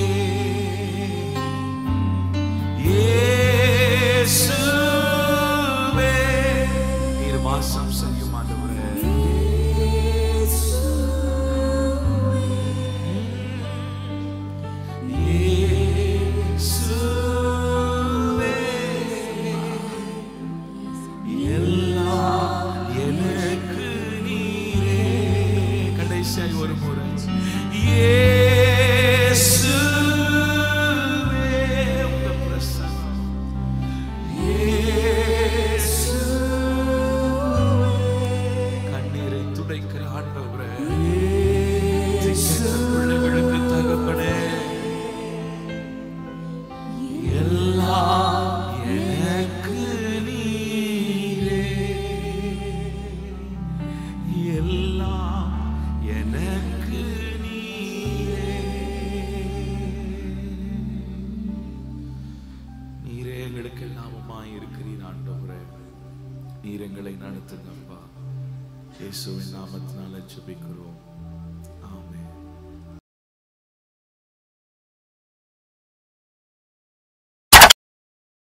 இயேசுவே நீர் வாசம் செய்யும் ஆண்டவரே இயேசுவே எல்லாம் எனக்கு நீரே கடைசியாய் ஒரு முறை இயேசுவே உங்க பிரசன்னம் கண்ணீரை துடைக்கிற ஆண்டவரே திக்கற்ற பிள்ளைகளுக்கு தகப்பனே எல்லாம் எனக்கு நீரே எல்லாம் எனக்கு நீரே நீரே எங்களுக்கு எல்லாமுமாய் இருக்கிறீர் ஆண்டவரே நீர் எங்களை நடத்துங்கப்பா இயேசுவின் நாமத்தினால ஜெபிக்கிறோம்